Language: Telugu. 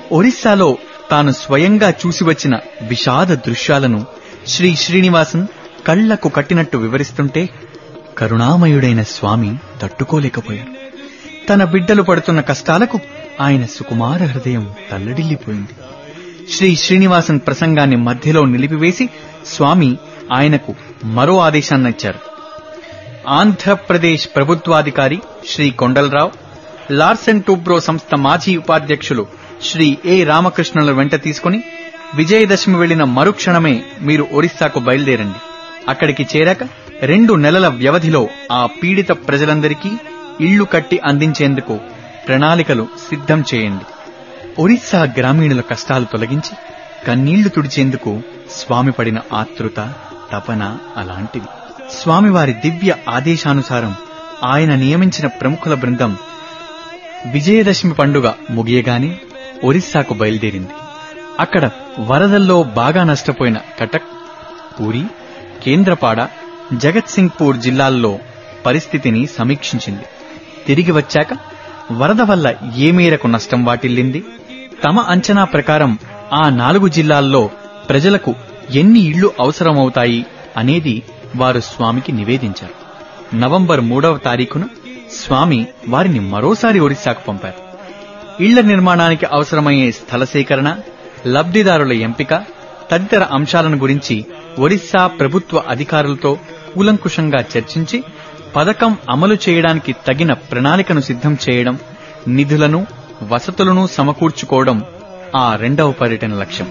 ఒరిస్సాలో తాను స్వయంగా చూసి వచ్చిన విషాద దృశ్యాలను శ్రీ శ్రీనివాసన్ కళ్లకు కట్టినట్టు వివరిస్తుంటే కరుణామయుడైన స్వామి తట్టుకోలేకపోయారు తన బిడ్డలు పడుతున్న కష్టాలకు ఆయన సుకుమార హృదయం తల్లడిల్లిపోయింది శ్రీ శ్రీనివాసన్ ప్రసంగాన్ని మధ్యలో నిలిపివేసి స్వామి ఆయనకు మరో ఆదేశాన్నిచ్చారు ఆంధ్రప్రదేశ్ ప్రభుత్వాధికారి శ్రీ కొండలరావు లార్సెన్ టూబ్రో సంస్థ మాజీ ఉపాధ్యక్షులు శ్రీ ఏ రామకృష్ణుల వెంట తీసుకుని విజయదశమి వెళ్లిన మరుక్షణమే మీరు ఒరిస్సాకు బయలుదేరండి అక్కడికి చేరాక రెండు నెలల వ్యవధిలో ఆ పీడిత ప్రజలందరికీ ఇళ్లు కట్టి అందించేందుకు ప్రణాళికలు సిద్ధం చేయండి ఒరిస్సా గ్రామీణుల కష్టాలు తొలగించి కన్నీళ్లు తుడిచేందుకు స్వామి పడిన ఆతృత తపన అలాంటిది స్వామివారి దివ్య ఆదేశానుసారం ఆయన నియమించిన ప్రముఖుల బృందం విజయదశమి పండుగ ముగియగానే ఒరిస్సాకు బయలుదేరింది అక్కడ వరదల్లో బాగా నష్టపోయిన కటక్ పూరి కేంద్రపాడ జగత్సింగ్పూర్ జిల్లాల్లో పరిస్థితిని సమీక్షించింది తిరిగి వచ్చాక వరద వల్ల ఏ మేరకు నష్టం వాటిల్లింది తమ అంచనా ప్రకారం ఆ నాలుగు జిల్లాల్లో ప్రజలకు ఎన్ని ఇళ్లు అవసరమవుతాయి అనేది వారు స్వామికి నివేదించారు నవంబర్ మూడవ తారీఖున స్వామి వారిని మరోసారి ఒరిస్సాకు పంపారు ఇళ్ల నిర్మాణానికి అవసరమయ్యే స్థల సేకరణ లబ్ధిదారుల ఎంపిక తదితర అంశాలను గురించి ఒరిస్సా ప్రభుత్వ అధికారులతో కూలంకుషంగా చర్చించి పథకం అమలు చేయడానికి తగిన ప్రణాళికను సిద్ధం చేయడం నిధులను వసతులను సమకూర్చుకోవడం ఆ రెండవ పర్యటన లక్ష్యం